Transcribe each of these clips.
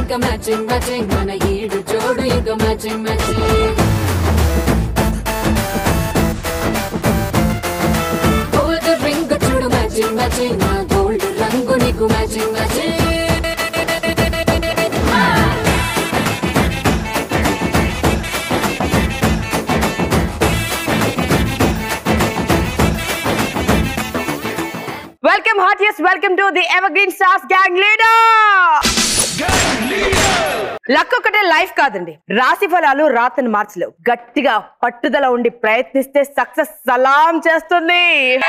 ఇంకా matching matching మన ఈడు జోడు ఇంకా మ్యాచింగ్ మ్యాచింగ్ గోల్డ్ రింగ్ చూడు మ్యాచింగ్ మ్యాచింగ్ నా గోల్డ్ రంగు నీకు matching matching welcome heartiest welcome to the ever green stars gang leader luck ఒకటే లైఫ్ కాదండి రాశి ఫలాలు రాతను మార్చలేవు గట్టిగా పట్టుదల ఉండి ప్రయత్నిస్తే సక్సెస్ సలాం చేస్తుంది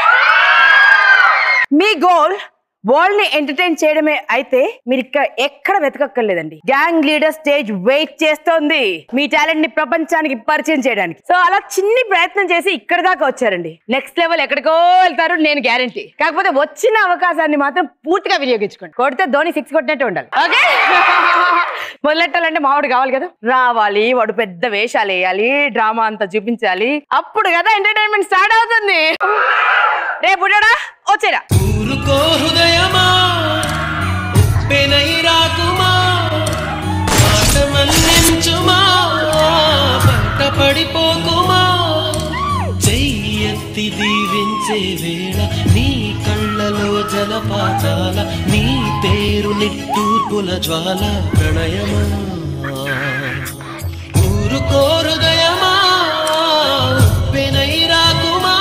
మీ గోల్ వరల్డ్ ని ఎంటర్టైన్ చేయడమే అయితే మీరు ఇక్కడ ఎక్కడ వెతకక్కర్లేదండి గ్యాంగ్ లీడర్ స్టేజ్ వెయిట్ చేస్తోంది మీ టాలెంట్ ని ప్రపంచానికి పరిచయం చేయడానికి సో అలా చిన్ని ప్రయత్నం చేసి ఇక్కడ దాకా వచ్చారండి నెక్స్ట్ లెవెల్ ఎక్కడికో వెళ్తారు నేను గ్యారంటీ కాకపోతే వచ్చిన అవకాశాన్ని మాత్రం పూర్తిగా వినియోగించుకోండి కొడితే ధోని సిక్స్ కొట్టినట్టు ఉండాలి ఓకే మొదలెట్టాలంటే మావాడు కావాలి కదా రావాలి వాడు పెద్ద వేషాలు వేయాలి డ్రామా అంతా చూపించాలి అప్పుడు కదా ఎంటర్టైన్మెంట్ స్టార్ట్ అవుతుంది రేపు ఉండడా వచ్చేరా ఊరుకో హృదయమా ఉప్పెనై రాకుమా మాట మన్నించుమా పంట పడిపోకుమా చెయ్యెత్తి దీవించే వేళ నీ కళ్ళలో జలపాతాల నీ పేరు నిట్టూర్పుల జ్వాల ప్రణయమా ఊరుకో హృదయమా ఉప్పెనై రాకుమా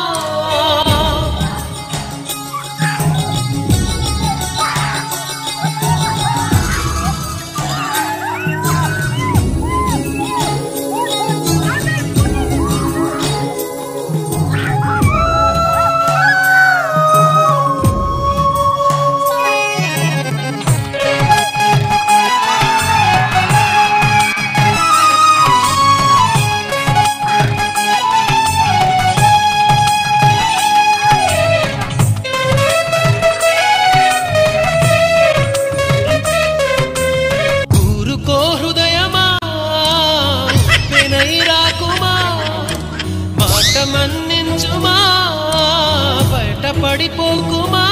ఊరుకో హృదయమా పెనై రాకుమా మాట మన్నించుమా బయట పడిపోకుమా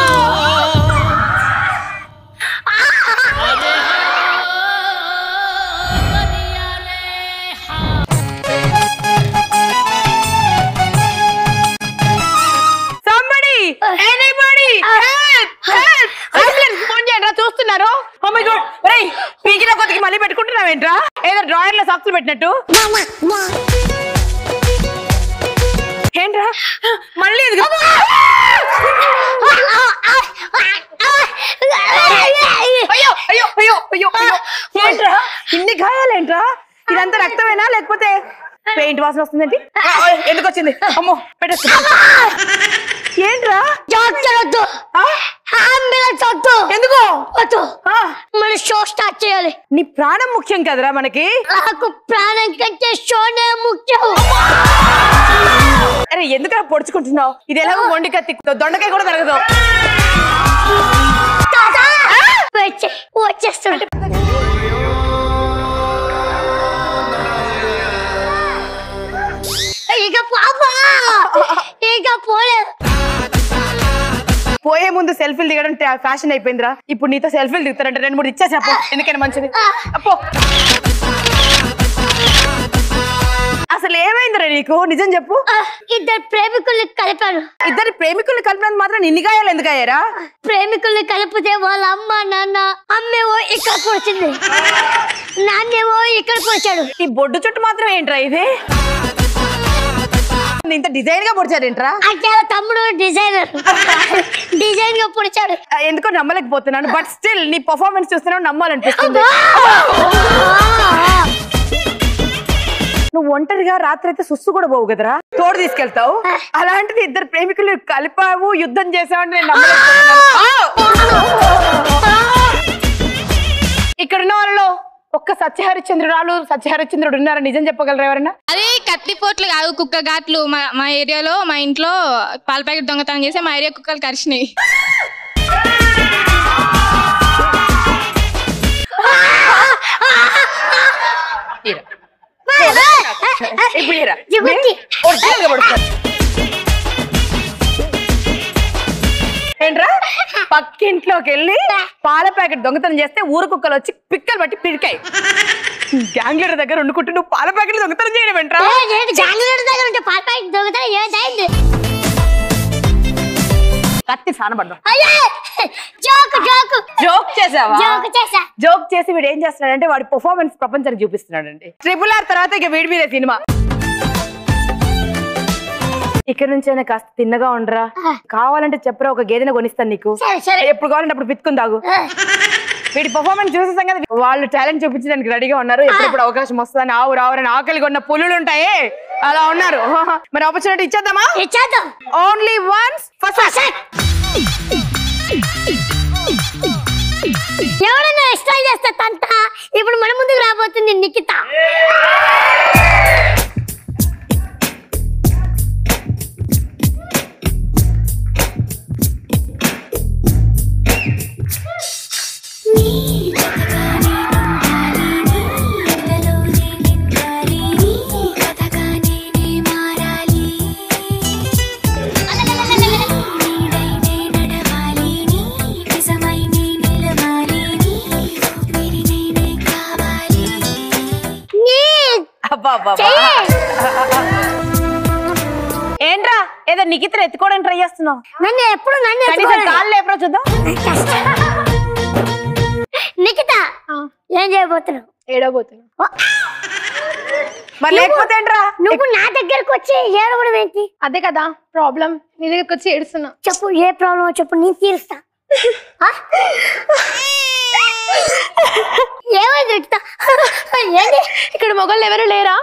somebody anybody help help ambulance phone చేయండి చూస్తున్నారు ఓ మై గాడ్ ఒరేయ్ పీకిన కొద్దికి మళ్ళీ పెట్టుకుంటున్నావేంట్రా ఏదో డ్రాయర్ లో సాక్సులు పెట్టినట్టు ఏంట్రా మళ్ళీ ఇది అయ్యో అయ్యో అయ్యో అయ్యో అయ్యో ఏంట్రా ఇన్ని గాయాలేంట్రా ఇదంతా రక్తమేనా లేకపోతే పెయింట్ వాసన వస్తుందేంటి ఆ, ఆ, ఎందుకు వచ్చింది అమ్మో పెట్టేస్తా ఏంట్రా డాక్టర్ వద్దు ఆ? అంబులెన్స్ వద్దు ఎందుకు వద్దు ఆ, మన షో స్టార్ట్ చేయాలి నీ ప్రాణం ముఖ్యం కదరా మనకి నాకు ప్రాణం కంటే షోనే ముఖ్యం అరే ఎందుకలా పొడుచుకుంటున్నావు ఇది ఎలాగో మొండి కత్తి దొండకాయ కూడా తరగదు తాతా! వచ్చే వచ్చేస్తుండే ఇక పాపా ఇక పోలేదు పోయే ముందు సెల్ఫీలు దిగడం ఫ్యాషన్ అయిపోయిందిరా ఇప్పుడు నీతో సెల్ఫీలు దిగుతారంటే రెండు మూడు ఇచ్చేసి అప్పో ఎందుకైనా మంచిది అప్పో అసలు ఏమైందిరా నీకు నిజం చెప్పు ఆ, ఇద్దరు ప్రేమికుల్ని కలిపారు ఇద్దరి ప్రేమికుల్ని కలిపినందుకు మాత్రం ఇన్ని గాయాలు ఎందుకు అయ్యారా ప్రేమికుల్ని కలిపితే వాళ్ళ అమ్మ నాన్న అమ్మేవో ఇక్కడికి వచ్చింది నాన్నేమో ఇక్కడికి వచ్చాడు ఈ బొడ్డు చుట్టూ మాత్రం ఏంట్రా ఇది ఇంత డిజైన్ గా పొడిచారేంట్రా అంటే వాళ్ళ తమ్ముడు డిజైనర్ డిజైన్ గా పొడిచాడు ఆ, ఎందుకో నమ్మలేకపోతున్నాను బట్ స్టిల్ నీ పర్ఫార్మెన్స్ చూస్తున్నావు నమ్మాలనిపిస్తుంది నువ్వు ఒంటరిగా రాత్రి అయితే సుస్సు కూడా పోవు కదరా తోడు తీసుకెళ్తావు అలాంటిది ఇద్దరు ప్రేమికులు కలిపావు యుద్ధం చేసావు అంటే నేను నమ్మలేకపోతున్నాను. ఆ! ఇక్కడ ఉన్న వాళ్ళలో ఒక్క సత్యహరిచంద్రురాలు సత్యహరిచంద్రుడు ఉన్నారా నిజం చెప్పగలరా ఎవరన్నా అది కత్తిపోట్లు కాదు కుక్క ఘాట్లు మా మా ఏరియాలో మా ఇంట్లో పాల ప్యాకెట్ దొంగతనం చేసి మా ఏరియా కుక్కలు కరిచినాయి ఈరా. ఇప్పుడు ఈరా. ఇవ్వండి. ఒరిజినల్ గా పడుతుంది. ఏంట్రా పక్కింట్లో ఇంట్లోకి వెళ్ళి పాల ప్యాకెట్ దొంగతనం చేస్తే ఊరు కుక్కలు వచ్చి పిక్కలు పట్టి పిరికాయి గ్యాంగ్ లీడర్ దగ్గర వండుకుంటూ నువ్వు పాల ప్యాకెట్ దొంగతనం చేయడం ఏంట్రా జాంగ్లూరు దగ్గర ఉంటే పాట దొంగతనం ఏమైంది కత్తి సానబడ్డాం అయ్యే జోక్ జోక్ జోక్ చేసావా జోక్ చేసా జోక్ చేసి వీడు ఏం చేస్తున్నాడంటే వాడి పర్ఫార్మెన్స్ ప్రపంచానికి చూపిస్తున్నాడండి ట్రిపుల్ ఆర్ తర్వాత ఇక వీడి మీద సినిమా ఇక్కడ నుంచైనా కాస్త తిన్నగా ఉండరా కావాలంటే చెప్పరా ఒక గేదెని కొనిస్తాను నీకు సరే సరే ఎప్పుడు కావాలంటే అప్పుడు పిత్తుకుందాగు వీడి పర్ఫార్మెన్స్ చూసేసాం కదా వాళ్ళు టాలెంట్ చూపించడానికి రెడీగా ఉన్నారు ఎప్పుడెప్పుడు అవకాశం వస్తుందని ఆవు రావరని ఆకలి కొన్న పులులు ఉంటాయి అలా ఉన్నారు మరి ఆపర్చునిటీ ఇచ్చేద్దామా ఇచ్చేద్దాం ఓన్లీ వన్స్ ఫస్ట్ ఎవరైనా ఎక్స్ట్రా చేస్తే తంత ఇప్పుడు మన ముందుకు రాబోతుంది నిఖిత నీ అబ్బా అబ్బా అబ్బా. చెయ్యి. ఏంట్రా ఏదో నిఖితను ఎత్తుకోవడానికి ట్రై చేస్తున్నావు నన్ను ఎప్పుడు నన్ను కనీసం ఎత్తుకోవాలి. కాళ్ళు లేపరా చూద్దాం నిఖిత ఏం చేయబోతున్నావు ఏడవబోతున్నా మరి లేకపోతే ఏంట్రా నువ్వు నా దగ్గరకు వచ్చి ఏడవడం ఏంటి అదే కదా ప్రాబ్లం నీ దగ్గరికి వచ్చి ఏడుస్తున్నా చెప్పు ఏ ప్రాబ్లం చెప్పు నేను తీరుస్తా ఆ? ఏమైంది నిఖిత ఏంటి ఇక్కడ మొగలు ఎవరు లేరా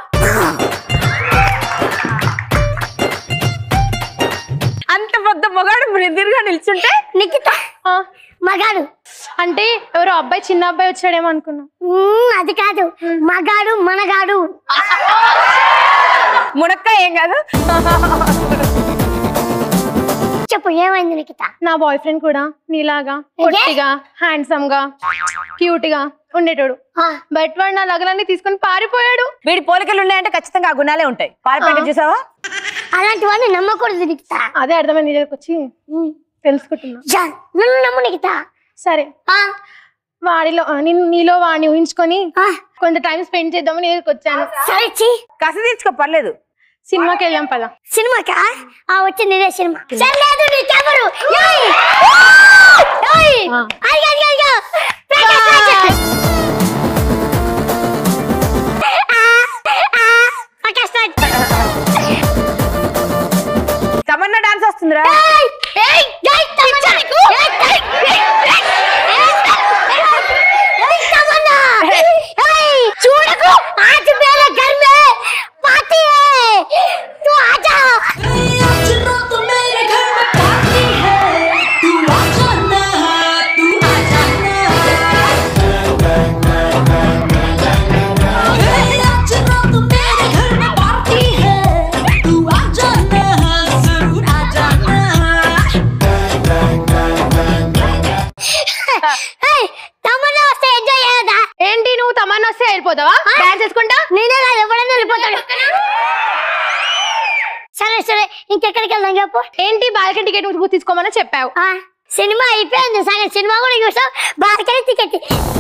అంత పెద్ద మొగాడు ఎదురుగా నిల్చుంటే నిఖిత ఆ, మగాడు అంటే ఎవరో అబ్బాయి చిన్న అబ్బాయి వచ్చాడేమో అనుకున్నా మ్మ్, అది కాదు మగాడు మనగాడు మునక్క ఏం కాదు చెప్పు ఏమైంది నిఖిత నా బాయ్ ఫ్రెండ్ కూడా నీలాగా పొట్టిగా హ్యాండ్సమ్ గా క్యూట్ గా ఉండేటోడు ఆ, బట్ వాడు నా లగలన్నీ తీసుకొని పారిపోయాడు వీడి పోలికలు ఉన్నాయంటే ఖచ్చితంగా ఆ గుణాలే ఉంటాయి పాల ప్యాకెట్ చూసావా అలాంటి వాడిని నమ్మకూడదు నిఖిత అదే అర్థమైంది నీ దగ్గరకు వచ్చి మ్మ్. తెలుసుకుంటున్నా జా, నన్ను నమ్ము నిఖిత సరే ఆ, వాడిలో ఆ, నిన్ను నీలో వాడిని ఊహించుకొని ఆ, కొంత టైం స్పెండ్ చేద్దామని నీ దగ్గరికి వచ్చాను సరే చి కసి తీర్చుకో పర్లేదు సినిమాకి వెళ్ళాం పదా సినిమాకా ఆ వచ్చింది ఇదే సినిమా సర్లేదు నీకెవరు ఏయ్! ఏయ్! ఆ. అదిగో, అదిగో, అదిగో. ప్రకాష్ రాజ్. ఆ, ఆ, ప్రకాష్ రాజ్. తమన్నా డాన్స్ వస్తుందిరా ఏయ్! ఏయ్! ఏయ్, తమన్నా! ఏయ్, ఏయ్, ఏయ్, ఏయ్, ఏయ్, తమన్నా! ఏయ్, చూడకు आज मेरे घर में पार्टी है तू आजा ఏయ్, తమన్నా వస్తే ఎంజాయ్ చేయదా ఏంటి నువ్వు తమన్నా వస్తే వెళ్ళిపోతావా డాన్స్ చేసుకుంటా నేనే కాదు ఎవడైనా వెళ్ళిపోతాడు సరే సరే ఇంకెక్కడికి వెళ్దాం చెప్పు ఏంటి బాల్కనీ టికెట్ నువ్వు తీసుకోమని చెప్పావు ఆ, సినిమా అయిపోయింది సరే సినిమా కూడా చూసాం బాగా టికెట్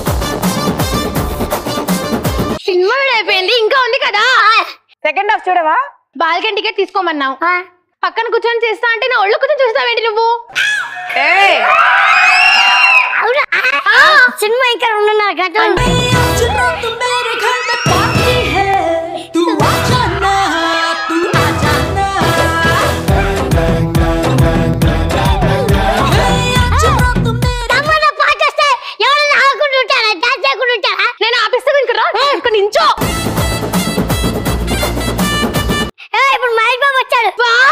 సినిమా కూడా అయిపోయింది ఇంకా ఉంది కదా సెకండ్ హాఫ్ చూడవా బాల్కనీ టికెట్ తీసుకోమన్నావు ఆ, పక్కన కూర్చొని చేస్తా అంటే నా ఒళ్ళు కూర్చొని చూస్తావేంటి నువ్వు ఏయ్ అవునా ఆ, సినిమా ఇంకా రెండున్నర గంట ఉంది. తమన్నా పాట వస్తే ఎవరైనా ఆడుకుంటూ ఉంటారా డాన్స్ చేయకుండా ఉంటారా నేను ఆపిస్తా ఇంకా రా ఇక్కడ నించో ఏ, ఇప్పుడు మహేష్ బాబు వచ్చాడు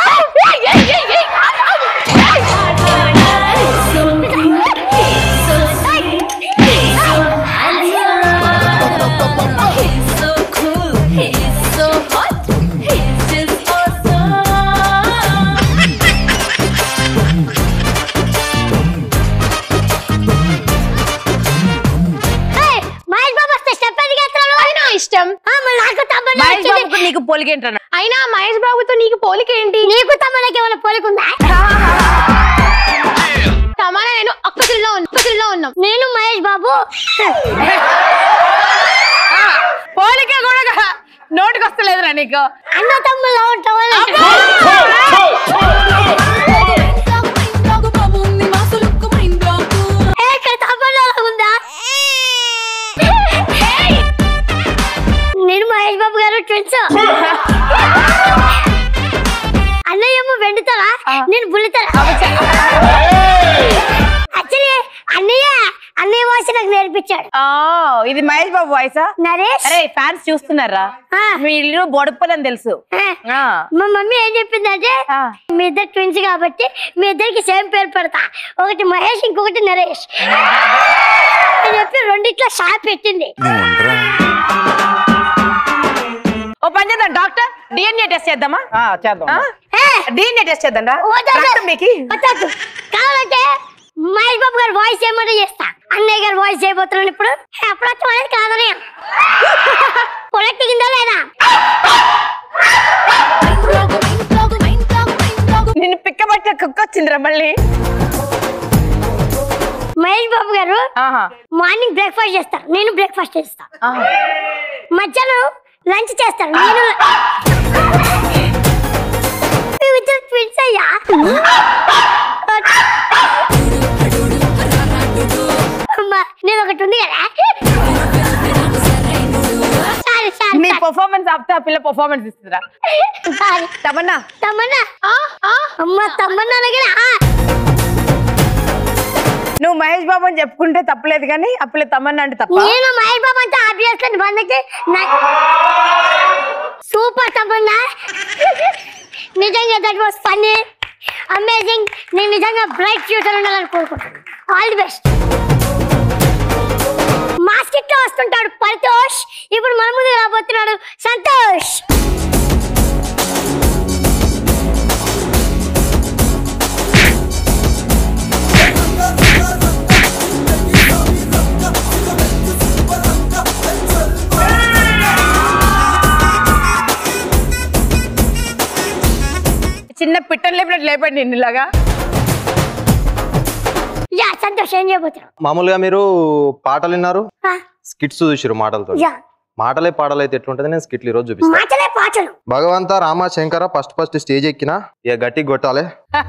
ఏయ్, మహేష్ బాబు వస్తే స్టెప్ ఎందుకు ఎత్తాడు అయినా ఇష్టం ఆ, మరి నాకు తమన్నా మహేష్ వచ్చింది. బాబుకు నీకు పోలికేంటన్నా అయినా మహేష్ బాబుతో నీకు పోలిక ఏంటి నీకు తమన్నకి ఏమైనా పోలికుందా తమానా నేను ఒక్క సిల్లో ఉన్నాం ఒక్క సిల్లో ఉన్నాం నేను మహేష్ బాబు పోలిక కూడా నోటికి వస్తలేదురా నీకు అన్న తమ్ముళ్ళ ఉంటాం ఏ, ఇక్కడ తమ్ముళ్ళ ఉందా నేను మహేష్ బాబు గారు ట్విన్స్ అన్నయ్య ఏమో వెండుతారా నేను బుల్లితారా యాక్చువల్లీ అన్నయ్య అన్నయ్య వాయిస్ నాకు నేర్పించాడు ఆ, ఇది మహేష్ బాబు వాయిసా నరేష్ అరే ఫ్యాన్స్ చూస్తున్నారా ఆ. మీ ఇల్లు బొడుపులని తెలుసు ఆ, ఆ. మా మమ్మీ ఏం చెప్పిందంటే ఆ. మీ ఇద్దరు ట్విన్స్ కాబట్టి మీ ఇద్దరికి సేమ్ పేరు పెడతా ఒకటి మహేష్ ఇంకొకటి నరేష్ అని చెప్పి రెండిట్లో షాప్ పెట్టింది ఓ పని చేద్దాం డాక్టర్ డిఎన్ఏ టెస్ట్ చేద్దామా చేద్దాం ఏ, డిఎన్ఏ టెస్ట్ చేద్దాం రా వద్దు, వద్దు. రక్తం మీకి వద్దొద్దు. కావాలంటే మహేష్ బాబు గారు వాయిస్ ఏమంటే చేస్తా అన్నయ్య గారు వాయిస్ చేయబోతున్నాను ఇప్పుడు ఏ, అప్పుడు వచ్చి అనేది కాదని ప్రొడక్ట్ కింద లేదా నిన్ను పిక్కబట్టే కుక్క వచ్చిందిరా మళ్ళీ మహేష్ బాబు గారు ఆహా మార్నింగ్ బ్రేక్ఫాస్ట్ చేస్తారు నేను బ్రేక్ఫాస్ట్ చేస్తా ఆహా. మధ్యాహ్నం లంచ్ చేస్తారు నేను మేమిద్దరు ట్విన్స్ అయ్యా అమ్మా, నేను ఒకటి ఉంది కదా సారీ సారీ నీ పర్ఫార్మెన్స్ ఆపితే ఆ పిల్ల పర్ఫార్మెన్స్ ఇస్తుందిరా సారీ తమన్నా తమ్మన్నా అమ్మ తమ్మన్నా అనగానే, ఆ, నువ్వు మహేష్ బాబు అని చెప్పుకుంటే తప్పలేదు కానీ ఆ పిల్ల తమన్నా అంటే తప్ప నేను మహేష్ బాబు అంటే ఆబ్వియస్లీ బందకి సూపర్ తమ్మన్నా నిజంగా దట్ వాస్ ఫన్నీ అమేజింగ్ నేను నిజంగా బ్రైట్ ఫ్యూచర్ ఉండాలని కోరుకుంటున్నాను ఆల్ ది బెస్ట్ మాస్కెట్ లో వస్తుంటాడు పరితోష్ ఇప్పుడు మన ముందు రాబోతున్నాడు సంతోష్ చిన్న పిట్టలు లేపినట్టు లేపండి నిన్నులాగా యా సంతోష్ ఏం చేయబోతున్నావు మామూలుగా మీరు పాటలు విన్నారు ఆ, స్కిట్స్ చూసిరు మాటలతో యా మాటలే పాటలు అయితే ఎట్లుంటది నేను స్కిట్లు ఈరోజు చూపిస్తాను మాటలే పాటలు భగవంత రామ శంకర ఫస్ట్ ఫస్ట్ స్టేజ్ ఎక్కిన ఇక గట్టి కొట్టాలి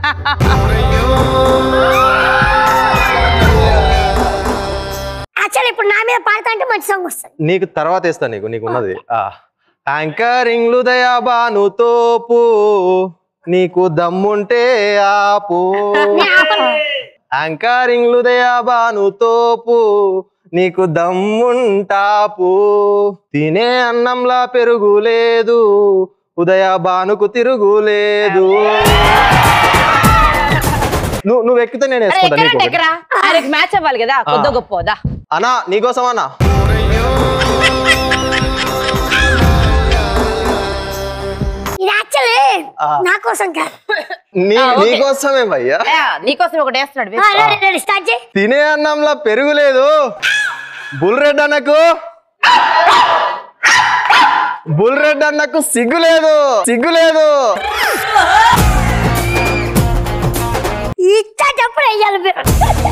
యాక్చువల్ ఇప్పుడు నా మీద పాడతా అంటే మంచి సాంగ్ వస్తుంది నీకు తర్వాత వేస్తా నీకు నీకు ఉన్నది యాంకరింగ్లు దయా బాను తోపు నీకు దమ్ముంటే ఆపు నేను ఆపను. యాంకరింగ్లు దయా బాను తోపు నీకు దమ్ముంటాపు తినే అన్నంలా పెరుగులేదు ఉదయ బానుకు తిరుగులేదు నువ్వు నువ్వు ఎక్కితే నేను అరే వేసుకుంటా ఎక్కడంటే నీకు ఎక్కరా ఆయనకి మ్యాచ్ అవ్వాలి కదా కొద్ది గొప్పదా అన్నా నీకోసం అన్నా ఇది యాక్చువల్లీ ఆ. నా కోసం కాదు నీ ఆ, ఓకే. నీకోసమే భయ్యా నీకోసం ఒకటి వేస్తున్నాడు ఆ, వేసుకో. రెడీ, రెడీ, స్టార్ట్ చేయి తినే అన్నంలో పెరుగులేదు బుల్ రెడ్ అన్నకు బుల్ రెడ్ అన్నకు సిగ్గు లేదు సిగ్గు లేదు ఇచ్చేటప్పుడు వేయాలి మీరు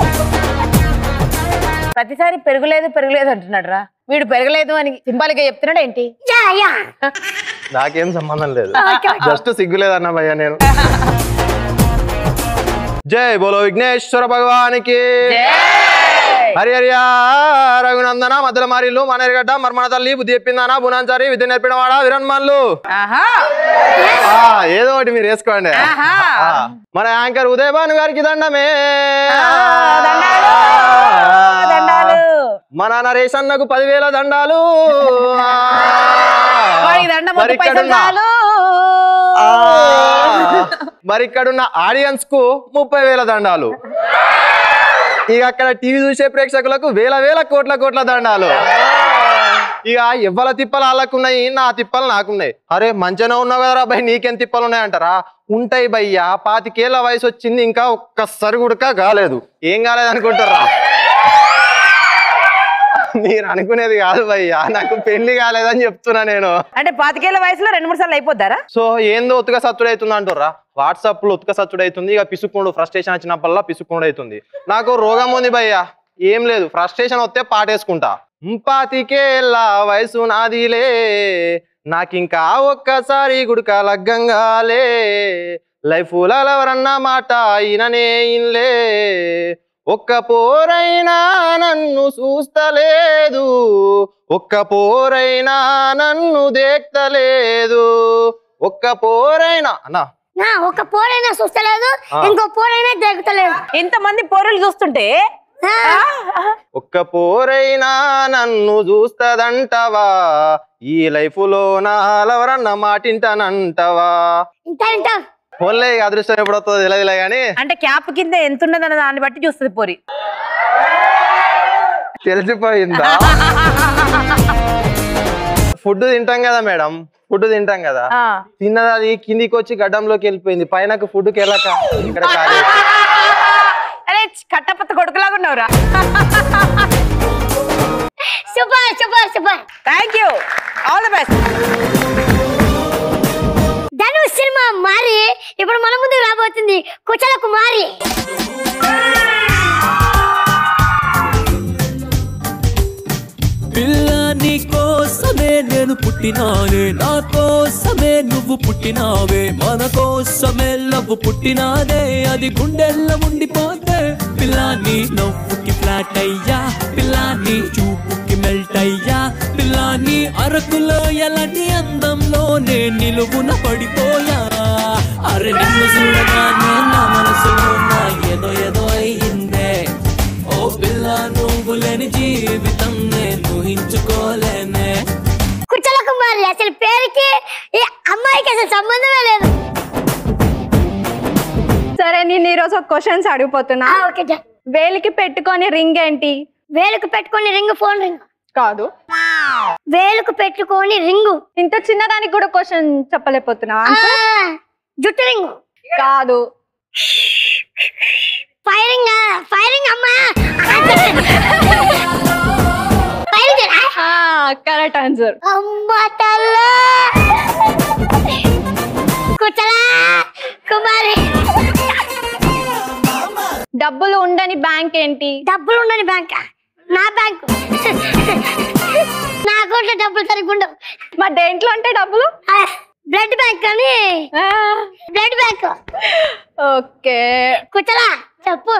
ప్రతిసారి పెరుగులేదు పెరుగులేదు అంటున్నాడు రా వీడు పెరగలేదు అని సింబాలిక్ గా చెప్తున్నాడు ఏంటి యా యా నాకేం సంబంధం లేదు ఓకే, ఓకే. జస్ట్ సిగ్గు లేదన్న భయ్యా నేను జై బోలో విఘ్నేశ్వర భగవానికి హరి హరియా రఘునందన మధ్యల మారిల్లు మనరిగడ్డ మర్మణ తల్లి బుద్ధి చెప్పిందానా బునాంచారి విద్య నేర్పినవాడా విరన్మన్లు ఆహా ఆ, ఏదో ఒకటి మీరు వేసుకోండి ఆహా. ఆ, మన యాంకర్ ఉదయ్ భాను గారికి దండమే దండాలు, దండాలు. మన నరేష్ అన్నకు పదివేల దండాలు ఆ. వాడికి దండ మరి మొత్తం పైసలు ఇక్కడున్న- చాలు ఆ. మరి ఇక్కడున్న ఆడియన్స్ కు ముప్పై వేల దండాలు ఇక అక్కడ టీవీ చూసే ప్రేక్షకులకు వేల వేల కోట్ల కోట్ల దండాలు ఇక ఎవ్వల తిప్పలు వాళ్ళకున్నాయి నా తిప్పలు నాకున్నాయి అరే మంచిగానే ఉన్నావు కదరా భయ్ నీకేం తిప్పలు ఉన్నాయి అంటారా ఉంటాయి భయ్యా పాతికేళ్ల వయసు వచ్చింది ఇంకా ఒక్కసారి కూడా కాలేదు ఏం కాలేదు అనుకుంటారా మీరు అనుకునేది కాదు భయ్యా నాకు పెళ్లి కాలేదని చెప్తున్నా నేను అంటే పాతికేళ్ల వయసులో రెండు మూడు సార్లు అయిపోద్దారా సో ఏందో ఉతుక సచ్చుడు అవుతుంది అంటుర్రా వాట్సాప్ లో ఉతుక సచ్చుడు అవుతుంది ఇక పిసుక్కుండు ఫ్రస్ట్రేషన్ వచ్చినప్పుడల్లా పిసుక్కుండు అవుతుంది నాకు రోగం ఉంది భయ్యా ఏం లేదు ఫ్రస్ట్రేషన్ వస్తే పాటేసుకుంటా పాతికేళ్ళ వయసు నాదిలే నాకింకా ఒక్కసారి గుడుక లగ్గంగాలే లైఫ్ లవరన్న మాట ఈయననే ఇన్లే ఒక్క పోరైనా నన్ను చూస్తలేదు ఒక్క పోరైనా నన్ను దేక్తలేదు ఒక్క పోరైనా అన్నా నా ఒక పోరైనా చూస్తలేదు ఆ. ఇంకో పోరైనా దిగుతలేదు ఇంతమంది పోరులు చూస్తుంటే ఆ, ఒక్క పోరైనా నన్ను చూస్తదంటవా ఈ లైఫ్ లో నా లవరన్న మాటింటానంటవా ఇంత ఇంత ఫోన్లే ఇక అదృష్టం ఎప్పుడు వస్తుందో తెలియదులే కానీ అంటే క్యాప్ కింద ఎంత ఉన్నదన్న దాన్ని బట్టి చూస్తుంది పోరి తెలిసిపోయిందా ఫుడ్ తింటాం కదా మేడం ఫుడ్ తింటాం కదా ఆ. తిన్నది అది కిందికి వచ్చి గడ్డంలోకి వెళ్ళిపోయింది పైనకు ఫుడ్కి వెళ్ళక ఇక్కడ ఖాళీ అరే కట్టపత్త కొడుకులాగా ఉన్నావురా super super super thank you all the best Dhanush cinema Maari ఇప్పుడు మన ముందుకు రాబోతుంది కుచల కుమారి పిల్ల నీ కోసమే నేను పుట్టినానే నా కోసమే నువ్వు పుట్టినావే మన కోసమే లవ్వు పుట్టినాదే అది గుండెల్ల ఉండిపోతే పిల్ల నీ నవ్వుకి ఫ్లాట్ అయ్యా పిల్ల నీ చూపుకి మెల్ట్ అయ్యా పిల్ల నీ అరకులో ఎలాంటి అందంలో నేను నిలువున పడిపోయా అరే నిన్ను చూడగానే నా మనసులో నా ఏదో ఏదో అయిందే ఓ పిల్ల నువ్వు లేని జీవితం నేను ఊహించుకోలేనే కుచల కుమారి అసలు పేరుకి ఈ అమ్మాయికి అసలు సంబంధమే లేదు సరే నేను ఈరోజు ఒక క్వశ్చన్స్ అడిగిపోతున్నా ఆ, ఓకే డా. వేలికి పెట్టుకొని రింగ్ ఏంటి వేలుకు పెట్టుకొని రింగు ఫోన్ రింగ్ కాదు వేలుకు పెట్టుకొని రింగు ఇంత చిన్నదానికి కూడా క్వశ్చన్ చెప్పలేకపోతున్నా ఆ, జుట్టు రింగు కాదు ఫైరింగ్ ఫైరింగ్ అమ్మా ఫైరింగ్ కరెక్ట్ ఆన్సర్ అమ్మ తల్ల కుచల కుమారి డబ్బులు ఉండని బ్యాంక్ ఏంటి డబ్బులు ఉండని బ్యాంక్ నా బ్యాంకు నా అకౌంట్లో డబ్బులు సరిగ్గా ఉండవు మరి దేంట్లో అంటే డబ్బులు బ్లడ్ బ్యాంక్ అని బ్లడ్ బ్యాంక్ ఓకే కుచలా చెప్పు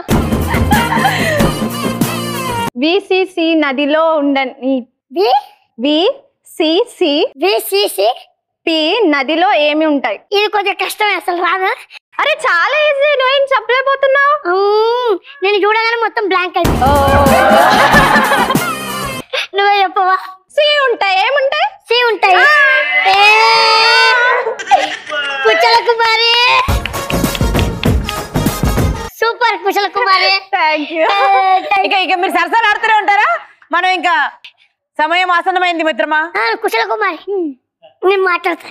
విసిసి నదిలో ఉండని వి విసిసి విసిసి పి నదిలో ఏమి ఉంటాయి ఇది కొంచెం కష్టమే అసలు రాదు అరే చాలా ఈజీ నువ్వేం చెప్పలేకపోతున్నావు ఉమ్, నేను చూడగానే మొత్తం బ్లాంక్ అయింది నువ్వే చెప్పవా సి ఉంటాయి ఏముంటాయి సి ఉంటాయి ఏ, కుశల కుమారి సూపర్ కుశల కుమారి థ్యాంక్ యూ ఇక ఇక మీరు సరసాలు ఆడుతూనే ఉంటారా మనం ఇంకా సమయం ఆసన్నమైంది మిత్రమా ఆ, కుశల కుమారి నేను మాట్లాడతా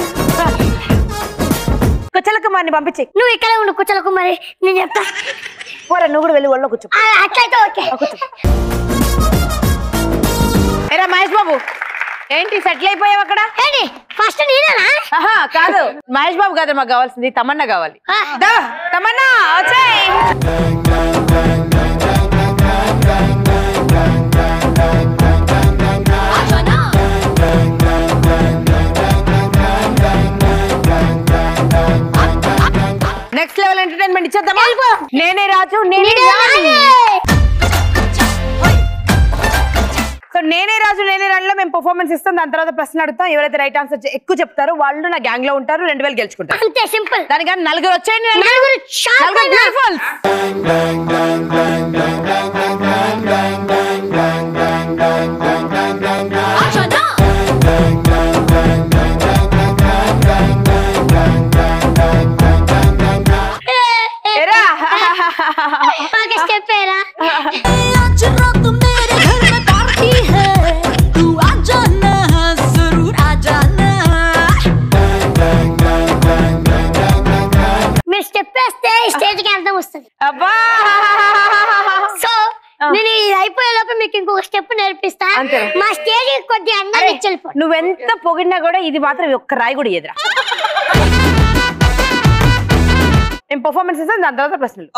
కుచ్చలకమ్మారిని పంపించి నువ్వు ఇక్కడే ఉండు కుశల కుమారి నేను చెప్తా పోరా నువ్వు కూడా వెళ్ళి ఒళ్ళో కూర్చో ఆ, అట్లయితే ఓకే ఏరా మహేష్ బాబు ఏంటి సెటిల్ అయిపోయావు అక్కడ ఏంటి ఫస్ట్ నేనేనా ఆహా కాదు మహేష్ బాబు కాదు మాకు కావాల్సింది తమన్నా కావాలి ఆ. దా, తమన్నా వచ్చాయి నెక్స్ట్ లెవెల్ ఎంటర్టైన్మెంట్ ఇచ్చేద్దామా నేనే రాజు నేనే రాణి సో నేనే రాజు నేనే రాణిలో మేము పర్ఫార్మెన్స్ ఇస్తాం దాని తర్వాత ప్రశ్న అడుగుతాం ఎవరైతే రైట్ ఆన్సర్ ఎక్కువ చెప్తారో వాళ్ళు నా గ్యాంగ్ లో ఉంటారు రెండు వేలు గెలుచుకుంటారు అంతే సింపుల్ దానికన్నా నలుగురు వచ్చేయండి నలుగురు sharp నలుగురు అయినా. beautifuls. ఏరా? ఓకే స్టెప్ ఏరా आज रात मेरे घर में पार्टी है तू आ जाना जरूर आ जाना మీరు స్టెప్ వేస్తే స్టేజ్ కి అర్థం వస్తుంది అబ్బా సో నేను ఇది అయిపోయే లోపు మీకు ఇంకొక స్టెప్ నేర్పి తెప్పిస్తా అంతే. మా స్టేజ్ కొద్దిగా అందరూ అరే, ఇచ్చెళ్ళిపో నువ్వెంత పొగిడినా కూడా ఇది మాత్రం ఒక్క రాయి కూడా ఎదురా నేను పర్ఫార్మెన్స్ ఇస్తాను దాని తర్వాత ప్రశ్నలు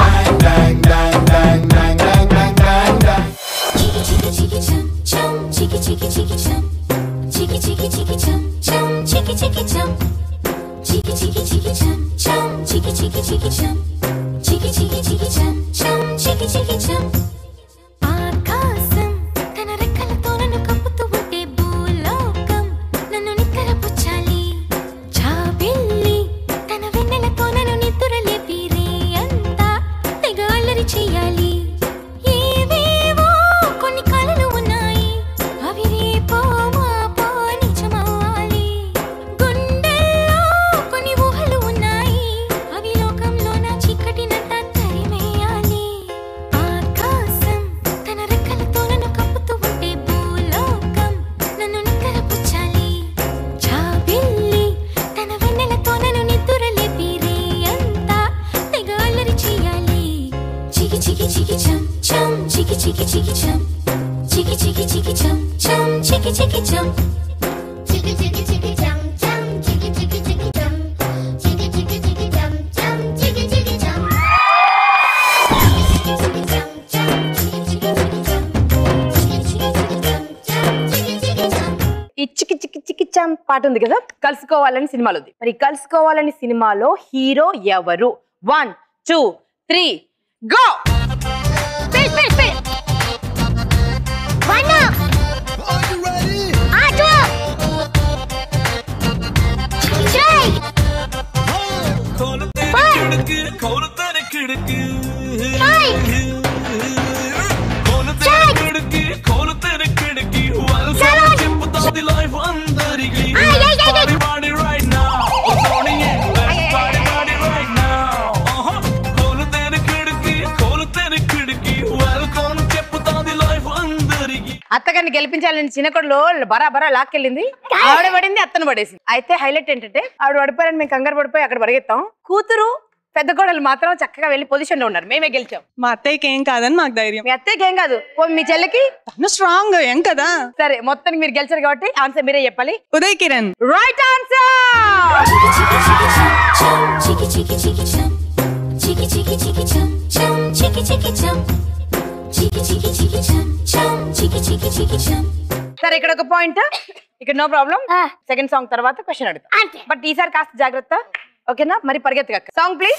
Chiki chiki chum chum, chiki chiki chiki chum, chiki chiki chiki chum chum, chiki chiki chum, chiki chiki chiki chum chum, chiki chiki chiki chum, chiki chiki chiki chum chum, chiki chiki chum. ఆకాశం తన రెక్కలతో నన్ను కప్పుతూ ఉంటే భూలోకం నన్ను నిక్కరపుచ్చాలి జాబిల్లి తన వెన్నెలతో నన్ను నిద్రలేపి రే అంతా తెగ అల్లరి చెయ్యాలి ఏవేవో కొన్ని కలలు ఉన్నాయి అవి రేపో మాపో నిజమవ్వాలి గుండెల్లో కొన్ని ఊహలు ఉన్నాయి అవి లోకంలో నా చీకటినంతా తరిమేయాలి ఆకాశం తన రెక్కలతో నన్ను కప్పుతూ ఉంటే భూలోకం నన్ను నిక్కరపుచ్చాలి జాబిల్లి తన వెన్నెలతో నన్ను నిద్రలేపి రే అంతా తెగ అల్లరి చెయ్యాలి చికి చికి చికి చం చం చికి చికి చికి చం చికి చికి చికి చం చం చికి చికి చం చికి చికి చికి చం చం చికి చికి చికి చం చికి చికి చికి చం చం చికి చికి చం ఈ చికి చికి చికి చం పాట ఉంది కదా కలుసుకోవాలని సినిమాలో ఉంది మరి కలుసుకోవాలని సినిమాలో హీరో ఎవరు one two three go speed speed speed one auto జై కోలు Five. తెరకిడుకు కోలు తెరకిడుకు Five. కోలు తెరకిడుకు కోలు తెరకిడుకు వెల్కమ్ చెప్పుతాది లైఫ్ అందరికి Ay, ay, ay, ay. పాడి పాడి రైట్ నౌ సోనీ పాడి పాడి రైట్ నౌ కోలు తెరకిడుకు కోలు తెరకిడుకు వెల్కమ్ చెప్పుతాది లైఫ్ అందరికి అత్తగారిని గెలిపించాలని చిన్నకొడలో బరా బరా లాక్కెళ్ళింది ఆవిడ పడింది అత్తను పడేసింది అయితే హైలైట్ ఏంటంటే ఆవిడ పడిపోయారని మేము కంగారు పడిపోయి అక్కడ పరిగెత్తాం కూతురు పెద్ద కోడలు మాత్రం చక్కగా వెళ్ళి పొజిషన్ లో ఉన్నారు మేమే గెలిచాం మా అత్తయ్యకి ఏం కాదని మాకు ధైర్యం మీ అత్తయ్యకి ఏం కాదు పోనీ మీ చెల్లికి తను స్ట్రాంగ్ ఏం కదా సరే మొత్తానికి మీరు గెలిచారు కాబట్టి ఆన్సర్ మీరే చెప్పాలి Uday Kiran right answer Chiki chiki chiki chum, chiki chiki chiki chum, chum chiki chiki chum, chiki chiki chiki chum, chum chiki chiki chiki chum. సరే ఇక్కడ ఒక పాయింట్ ఇక్కడ నో ప్రాబ్లం ఆ. సెకండ్ సాంగ్ తర్వాత క్వశ్చన్ అడుగుతా అంతే బట్ ఈసారి కాస్త జాగ్రత్త ఓకేనా మరి పరిగెత్తగా సాంగ్ ప్లీజ్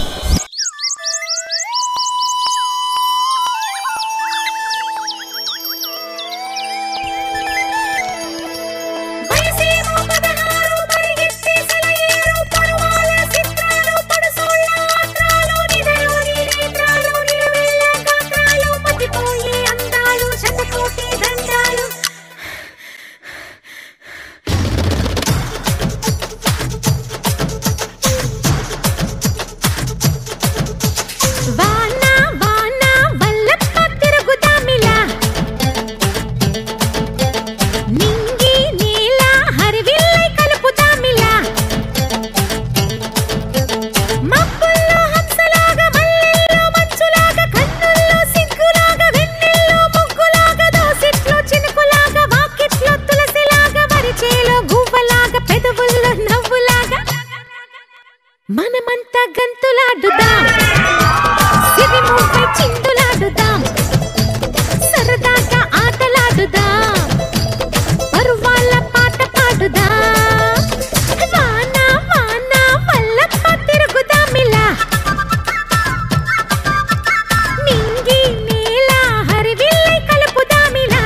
వయసేమో పదహారు పరిగెత్తే సెలయేరు పరువాల చిత్రాలు పడుసోళ్ళ ఆత్రాలు నిదలోని నేత్రాలు నిలువెల్ల గాత్రాలు మతిపోయే అందాలు శతకోటి దండాలు వాన వాన వల్లప్ప తిరుగుదామిలా నింగి నీల హరివిల్లై కలుపుతామిలా మబ్బుల్లో హంసలాగా మల్లెల్లో మంచులాగా కన్నుల్లో సిగ్గులాగా వెన్నెల్లో ముగ్గులాగా దోసిట్లో చినుకులాగా వాకిట్లో తులసిలాగా వరిచేలో గువ్వలాగా పెదవుల్లో నవ్వులాగా మనమంతా గంతులాడుదాం సిరిముపై చిందులాడుదాం సరదాగా ఆటలాడుదాం పరువాల పాట పాడుదాం వాన వాన వల్లప్ప తిరుగుదామిలా నింగి నేల హరివిల్లై కలుపుదామిలా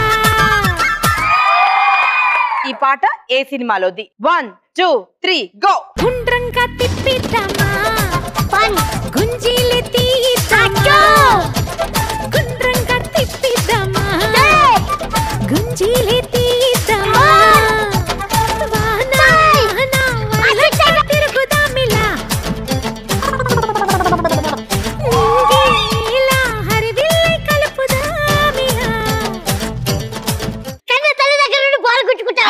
ఈ పాట ఏ సినిమాలోది వన్ టూ త్రీ గో గుండ్రంగా తిప్పిద్దామా వన్ గుంజీలు తీద్దామా గుండ్రంగా తిప్పిద్దామా గుంజీలు తీద్దామా వాన వాన వల్లప్ప తిరుగుదామిలా నింగి నేల హరివిల్లై కలుపుదామిలా కన్న తల్లి దగ్గర నుండి గోర గుచ్చుకుంటా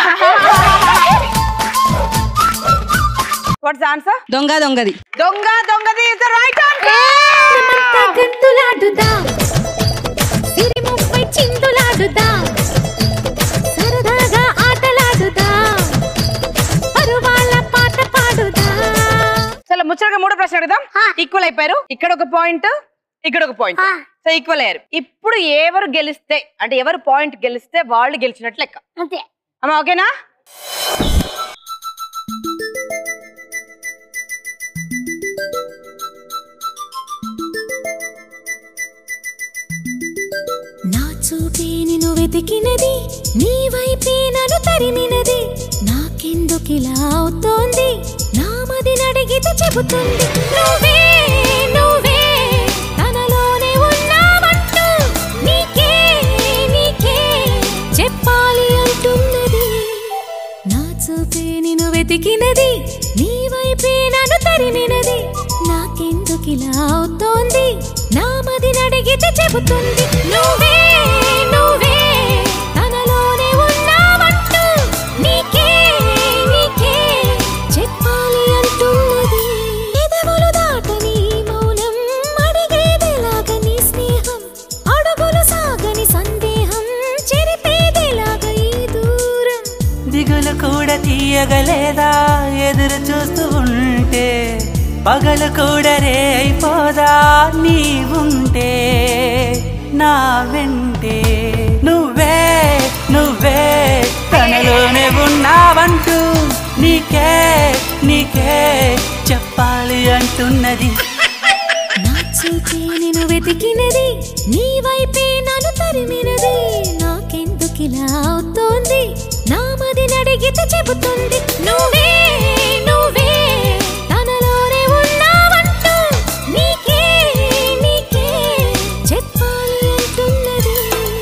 వాట్స్ ఆన్సర్ దొంగ దొంగది దొంగ దొంగది ఇస్ ద రైట్ ఆన్సర్ మనమంతా గంతులాడుదాం సిరిముప్పై చిందులాడుదాం ఆడుదాం సరదాగా ఆటలాడుదాం పరువాళ్ళ పాట పాడుదాం చాలా ముచ్చటగా మూడో ప్రశ్న అడుగుదాం ఈక్వల్ అయిపోయారు ఇక్కడ ఒక పాయింట్ ఇక్కడ ఒక పాయింట్ ఆ. సో ఈక్వల్ అయ్యారు ఇప్పుడు ఎవరు గెలిస్తే అంటే ఎవరు పాయింట్ గెలిస్తే వాళ్ళు గెలిచినట్లు లెక్క అంతే అమ్మా ఓకేనా నా చూపే నిన్ను వెతికినది నీ వైపే నన్ను తరిమినది నాకెందుకిలా అవుతోంది నా మది నడిగితే చెబుతుంది నువ్వే నువ్వే తనలోనే ఉన్నావంటూ నీకే నీకే చెప్పాలి అంటున్నది నా చూపే నిన్ను వెతికినది నీ వైపే నన్ను తరిమినది నాకెందుకిలా అవుతోంది నా మది నడిగితే చెబుతుంది నువ్వే నువ్వే తనలోనే ఉన్నావంటూ నీకే నీకే చెప్పాలి అంటున్నది ఎదవులు దాటని మౌనం అడిగేదెలాగని స్నేహం అడుగులు సాగని సందేహం చెరిపేదెలాగ ఈ దూరం దిగులు కూడా తీయగలేదా ఎదురు చూస్తూ ఉంటే పగలు కూడా రే అయిపోదా నీవుంటే నా వెంటే నువ్వే నువ్వే తనలోనే ఉన్నావంటూ నీకే నీకే చెప్పాలి అంటున్నది నా చూపే నేను వెతికినది నీ వైపే నన్ను తరిమినది నాకెందుకిలా అవుతోంది నా మది నడిగితే చెబుతుంది నువ్వే నువ్వే తనలోనే ఉన్నావంటూ నీకే నీకే చెప్పాలి అంటున్నది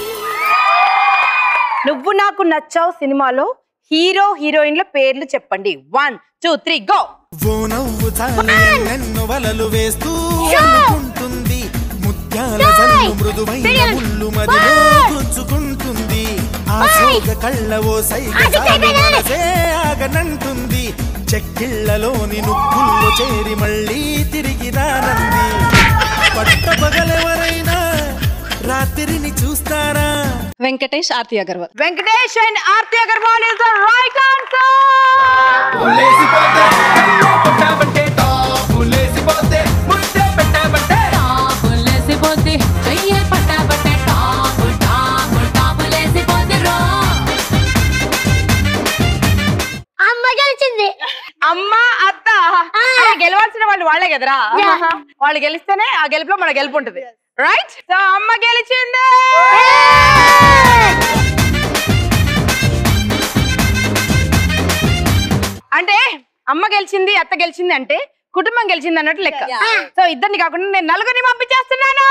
నువ్వు నాకు నచ్చావు సినిమాలో హీరో హీరోయిన్ల పేర్లు చెప్పండి వన్ టూ త్రీ గో ఓ నవ్వు చాలి ఎన్నెన్నో వలలు వేస్తూ అనుకుంటుంది ముత్యాల జల్లు మృదువైన ముళ్ళు మదిలో గుచ్చుకుంటుంది ఆ సోగ కళ్ళ ఓ సైగ చాలు మనసే ఆగనంటుంది చెక్కిళ్లలోని నుక్కుల్లో చేరి మళ్ళీ తిరిగి రానంది పట్ట పగలెవరైనా రాత్రిని చూస్తారా Venkatesh Aarti Agarwal Venkatesh and Aarti Agarwal is the right answer అమ్మ గెలిచింది అమ్మ అత్త అరే, గెలవాల్సిన వాళ్ళు వాళ్ళే కదరా వాళ్ళు గెలిస్తేనే ఆ గెలుపులో మన గెలుపు ఉంటుంది రైట్ సో అమ్మ గెలిచింది అంటే అమ్మ గెలిచింది అత్త గెలిచింది అంటే కుటుంబం గెలిచింది అన్నట్టు లెక్క సో ఇద్దరిని కాకుండా నేను నలుగురిని పంపించేస్తున్నాను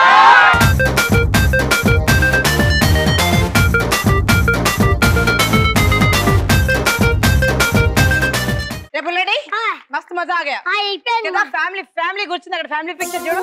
రేపు రెడీ ఆ. మస్తు మజా ఆ గయా ఆ, అయిపోయింది కదా ఫ్యామిలీ ఫ్యామిలీ కూర్చుంది అక్కడ ఫ్యామిలీ పిక్చర్ చూడు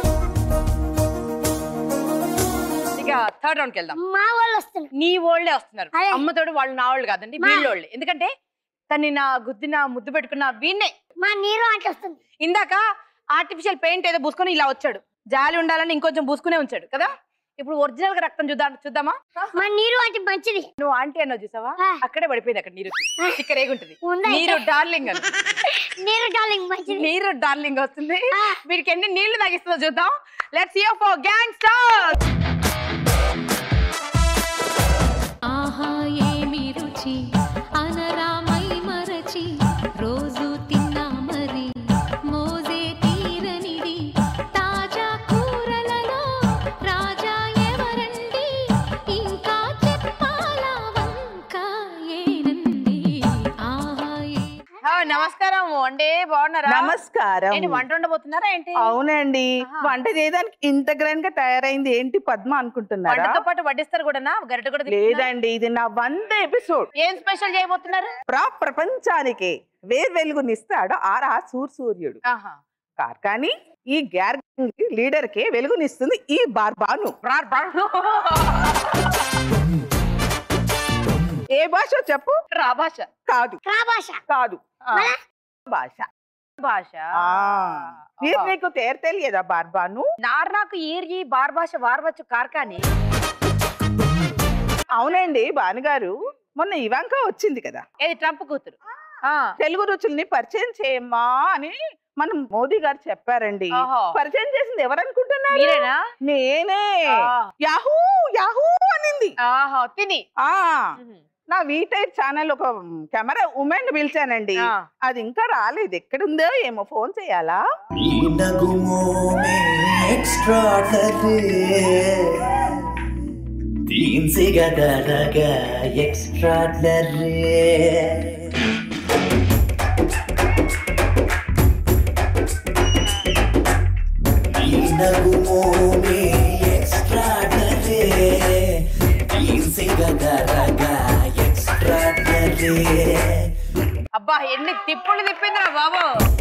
ఇక థర్డ్ రౌండ్కి వెళ్దాం మా వాళ్ళు వస్తున్నారు నీ ఓళ్ళే వస్తున్నారు అదే. అమ్మతోడు వాళ్ళు నా వాళ్ళు కాదండి మా- వీళ్ళోళ్ళే ఎందుకంటే తన్ని నా గుద్దిన ముద్దు పెట్టుకున్న వీణ్ణే మా నీరు అంటే వస్తుంది ఇందాక ఆర్టిఫిషియల్ పెయింట్ ఏదో పూసుకొని ఇలా వచ్చాడు జాలి ఉండాలని ఇంకొంచెం పూసుకునే ఉంచాడు కదా ఇప్పుడు ఒరిజినల్ గా రక్తం చూద్దాం చూద్దామా మా నీరు అంటే మంచిది నువ్వు ఆంటీ అన్నావు చూసావా ఆ. అక్కడే పడిపోయింది అక్కడ నీరు ఇక్కడ ఏగుంటది ఉందా నీరు ఇక్కడ? డార్లింగ్ అని నీరు డార్లింగ్ మంచిది నీరు డార్లింగ్ వస్తుంది ఆ. వీడికి ఎన్ని నీళ్లు తాగిస్తుందో చూద్దాం let's hear for gang star ఆహా ఏమి రుచి అనరామై మరచి రోజు తిన్నా మరి మోజే తీరనిది తాజా కూరలలో రాజా ఎవరండి ఇంకా చెప్పాలా వంక ఏనంది ఆహా ఏ నమస్కారం అండి బాగున్నారా నమస్కారం ఏంటి వంట ఉండబోతున్నారా ఏంటి అవునండి ఆహా. వంట చేయడానికి ఇంత గ్రాండ్ గా తయారైంది ఏంటి పద్మ అనుకుంటున్నారా వంటతో పాటు వడ్డిస్తారు కూడా గరిట కూడా తిప్పుతున్నారా? లేదండి ఇది నా వంద ఎపిసోడ్ ఏం స్పెషల్ చేయబోతున్నారు ప్రా ప్రపంచానికి వేర్ వెలుగునిస్తాడు ఆరా సూర్ సూర్యుడు ఆహా కార్ కానీ ఈ గ్యార్ లీడర్ కే వెలుగునిస్తుంది ఈ బార్బాను రార్ బార్. ఏ భాష చెప్పు రా భాష కాదు రా భాష కాదు ఆ, భాష భాష ఆ. మీరు ఆహా. నీకు తేరు తెలియదా బార్బాను నార్ నాకు ఈర్యి బార్ భాష వారవచ్చు కార్కాని అవునండి భానుగారు మొన్న ఇవాంక వచ్చింది కదా ఏది ట్రంప్ కూతురు తెలుగు రుచుల్ని పరిచయం చేయమ్మా అని మనం మోదీ గారు చెప్పారండి ఓహో. పరిచయం చేసింది ఎవరనుకుంటున్నారు మీరేనా నేనే ఆ. యాహూ యాహూ అనింది ఆహా తిని ఆ నా వీటైట్ ఛానల్ ఒక కెమెరా ఉమెన్ పిలిచానండి ఆ. అది ఇంకా రాలేదు ఎక్కడుందో ఏమో ఫోన్ చేయాలా ఈ నగుమోమే ఎక్స్ట్రాడనరీ तीन से गदा रगा एक्स्ट्राडनरी ఈ నగుమోమే ఎక్స్ట్రాడనరీ तीन से गदा रगा एक्स्ट्राडनరీ అబ్బా ఎన్ని తిప్పులు తిప్పిందిరా బాబు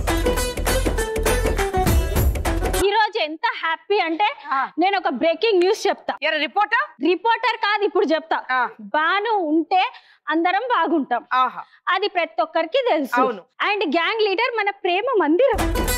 ఈ రోజు ఎంత హ్యాపీ అంటే నేను ఒక బ్రేకింగ్ న్యూస్ చెప్తా రిపోర్టర్ రిపోర్టర్ కాదు ఇప్పుడు చెప్తా బాను ఉంటే అందరం బాగుంటాం ఆహా అది ప్రతి ఒక్కరికి తెలుసు అవును. అండ్ గ్యాంగ్ లీడర్ మన ప్రేమ మందిరం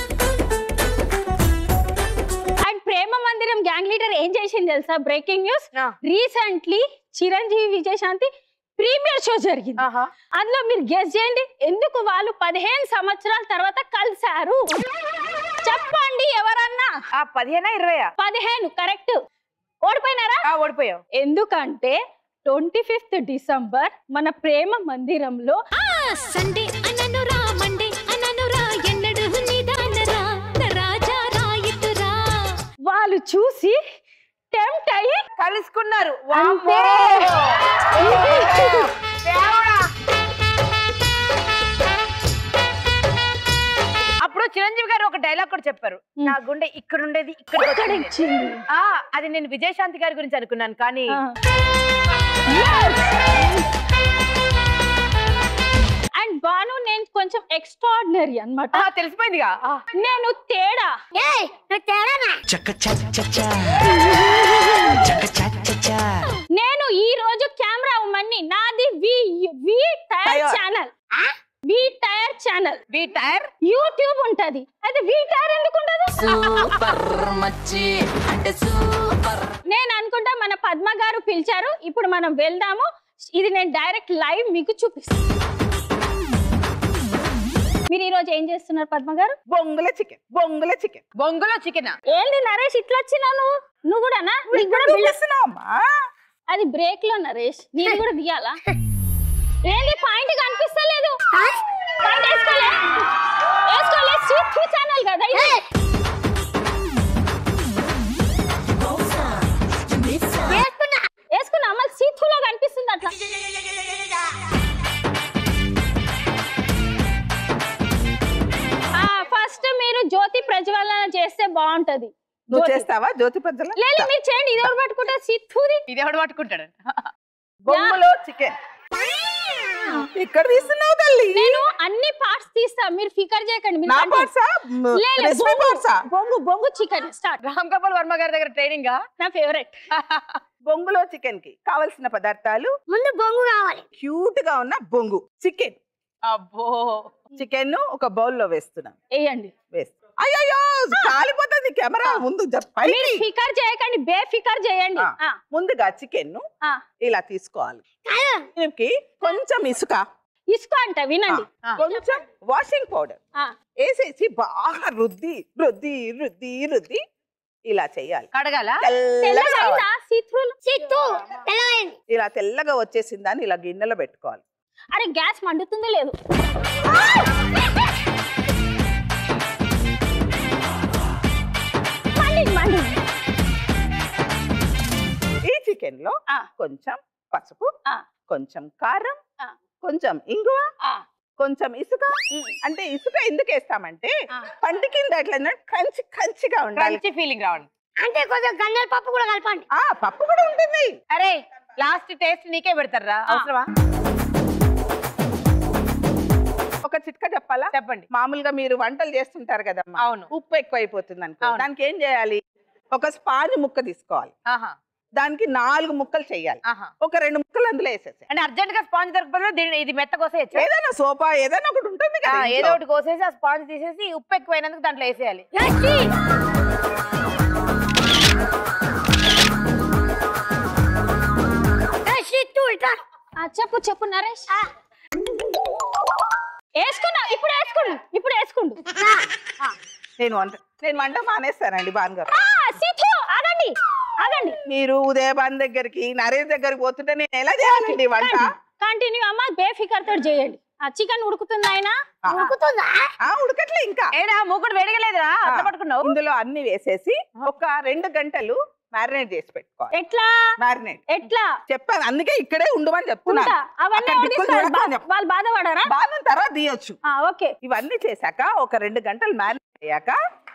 అండ్ ప్రేమ మందిరం గ్యాంగ్ లీడర్ ఏం చేసింది తెలుసా breaking news recently Chiranjeevi Vijayashanti premiere show జరిగింది అందులో మీరు గెస్ చేయండి ఎందుకు వాళ్ళు పదిహేను సంవత్సరాల తర్వాత కలిశారు చెప్పండి ఎవరన్నా పదిహేనా ఇరవయా పదిహేను కరెక్ట్ ఓడిపోయినారా ఓడిపోయావు ఎందుకంటే ట్వంటీ ఫిఫ్త్ డిసెంబర్ మన ప్రేమ మందిరంలో సండే అననురా మండే అననురా ఎన్నడు నిదానరా రాజా రాయితురా వాళ్ళు చూసి టెంప్ట్ అయ్యి కలుసుకున్నారు అంతే అప్పుడు చిరంజీవి గారు ఒక డైలాగ్ కూడా చెప్పారు నా గుండె ఇక్కడ ఉండేది ఇక్కడ ఇక్కడ ఇచ్చింది. ఆ అది నేను విజయశాంతి గారి గురించి అనుకున్నాను కానీ అండ్ బాను నేను కొంచెం ఎక్స్ట్రాడినరీ అన్నమాట తెలిసిపోయిందిగా నేను తేడా తేడానా చక్క చక్క చక్క చక్క చక్క చక్క నేను ఈ రోజు కెమెరా ఉమ్మని నాది V V tyre tyre. Channel V tyre channel V tyre YouTube ఉంటది అది వి టైర్ ఎందుకు ఉండదు సూపర్ మచ్చి అంటే సూపర్ నేను అనుకుంటా మన పద్మ గారు పిలిచారు ఇప్పుడు మనం వెళ్దాము ఇది నేను డైరెక్ట్ లైవ్ మీకు చూపిస్తాను మీరు ఈ రోజు ఏం చేస్తున్నారు పద్మ గారు బొంగుల చికెన్ బొంగుల చికెన్ బొంగులో చికెన్ ఏంది నరేష్ ఇట్లా వచ్చినా నువ్వు నువ్వు కూడానా నీకు కూడా build- అది బ్రేక్ లో నరేష్ నేను కూడా దిగాలా ఏంది పాయింట్ కనిపిస్తలేదు పాయింట్ వేసుకోలే వేసుకోలే సీట్ ఛానల్ కదా ఇది వేసుకున్నా మళ్ళీ సీతులో కనిపిస్తుంది అట్లా ఫస్ట్ మీరు జ్యోతి ప్రజ్వలన చేస్తే బాగుంటది నువ్వు జ్యోతి. చేస్తావా జ్యోతి ప్రజల లేదు మీరు చేయండి ఇది ఎవరు పట్టుకుంటారు సీతుది ఇది ఎవడు పట్టుకుంటాడు బొంగులో చికెన్ ఇక్కడ తీస్తున్నావు తల్లి నేను అన్ని పార్ట్స్ తీస్తా మీరు ఫికర్ చేయకండి మీరు నా continue. parts ఆ? మ్, లే, లే, recipe బొంగు, parts ఆ? బొంగు బొంగు చికెన్ స్టార్ట్ రామ్ గోపాల్ వర్మ గారి దగ్గర ట్రైనింగ్ నా ఫేవరెట్ బొంగులో చికెన్ కి కావలసిన పదార్థాలు ముందు బొంగు కావాలి క్యూట్ గా ఉన్న బొంగు చికెన్ అబ్బో చికెన్ ఒక బౌల్ లో వేస్తున్నాం వేయండి వేస్తా అయ్యో కాలిపోతుంది కెమెరా ముందు జ- పైకి. మీరు ఫికర్ చేయకండి బే ఫికర్ చేయండి ఆ, ఆ, ముందుగా చికెన్ ఆ. ఇలా తీసుకోవాలి దీనికి కొంచెం ఇసుక ఇసుక అంట వినండి కొంచెం వాషింగ్ పౌడర్ ఆ. వేసేసి బాగా రుద్ది రుద్ది రుద్ది రుద్ది ఇలా చేయాలి కడగాల తెల్లగా తెల్లగా రావాలి. అయిందా? సీత్రులు చిత్తు తెల్లమైంది ఇలా తెల్లగా వచ్చేసిందని ఇలా గిన్నెలో పెట్టుకోవాలి అరే గ్యాస్ మండుతుందో లేదు మండింది, మండింది. ఈ చికెన్ లో కొంచెం పసుపు కొంచెం కారం కొంచెం ఇంగువ కొంచెం ఇసుక అంటే ఇసుక ఎందుకు వేస్తామంటే పంటి కింద ఎట్లా కంచి కంచిగా ఉండాలి మంచి ఫీలింగ్ రావండి అంటే కొంచెం గన్నెల పప్పు కూడా కలపండి ఆ పప్పు కూడా ఉంటుంది అరే లాస్ట్ టేస్ట్ నీకే పెడతారా అవసరమా ఒక చిట్కా చెప్పాలా చెప్పండి మామూలుగా మీరు వంటలు చేస్తుంటారు కదమ్మా అవును. ఉప్పు ఎక్కువ అయిపోతుంది అనుకో అవును. దానికి ఏం చేయాలి ఒక స్పాంజ్ ముక్క తీసుకోవాలి ఆహా దానికి నాలుగు ముక్కలు చేయాలి ఆహా ఒక రెండు ముక్కలు అందులో వేసేసి అంటే అర్జెంట్ గా స్పాంజ్ దొరకపోతే దీన్ని ఇది మెత్త కోసేయచ్చు ఏదైనా సోఫా ఏదైనా ఒకటి ఉంటుంది కదా ఏదో ఇంట్లో. ఒకటి కోసేసి ఆ స్పాంజ్ తీసేసి ఉప్పు ఎక్కువైనందుకు దాంట్లో వేసేయాలి ఏ, షిట్. ఇట్లా ఆ, చెప్పు చెప్పు నరేష్ వేసుకున్నా ఇప్పుడు వేసుకుండు ఇప్పుడు వేసుకుండు నేను వంట నేను వంట మానేస్తానండి భాన్ గారు ఆ, సీతు ఆగండి ఆగండి మీరు ఉదయభాన్ దగ్గరికి నరేష్ దగ్గరికి పోతుంటే నేను ఎలా చేయాలండి వంట కంటిన్యూ అమ్మ బేఫికర్ తోటి చేయండి ఆ చికెన్ ఉడుకుతుంది ఆయన ఉడుకుతుందా ఆ ఉడకట్లే ఇంకా ఏడా మూకుడు వేడగలేదురా అట్లా పట్టుకున్నావు ఇందులో అన్ని వేసేసి ఒక రెండు గంటలు మ్యారినేట్ చేసి పెట్టుకోవాలి ఎట్లా మ్యారినేట్ ఎట్లా చెప్పాను అందుకే ఇక్కడే ఉండమని చెప్తున్నాను ఉంటా. అవన్నీ అక్కడ ఎవరు దిక్కులు తీస్తారు? చూడకు అని బా- చెప్పు. వాళ్ళు బాధపడారా బాగా తర్వాత తీయొచ్చు ఆ, ఓకే ఇవన్నీ చేశాక ఒక రెండు గంటలు మ్యారినేట్ అయ్యాక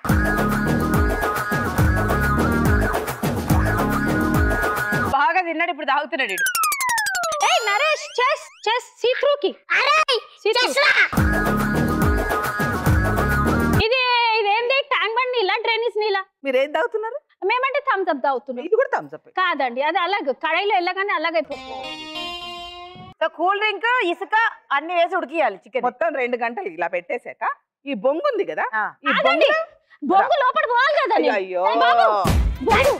బాగా తిన్నాడు ఇప్పుడు తాగుతున్నాడు వీడు. ఏయ్ నరేష్ చెస్ చెస్ సీత్రూకి అరే చెస్లా ఇది ఇదేంది ట్యాంక్ బండ్ నీళ్ళ డ్రైనేజ్ నీళ్ళ మీరు ఏం తాగుతున్నారు మేమంటే థమ్స్ అప్ తాగుతున్నాం ఇది కూడా థమ్స్ అప్ కాదండి అది అలాగ కడాయిలో వెళ్ళగానే అలాగైపోతుంది సో కూల్ డ్రింక్ ఇసుక అన్ని వేసి ఉడికియాలి చికెన్ మొత్తం రెండు గంటలు ఇలా పెట్టేశాక ఈ బొంగు ఉంది కదా ఈ ఆగండి బొంగు బొంగు లోపల పోవాలి కదా అయ్యో, అయ్యో బొంగు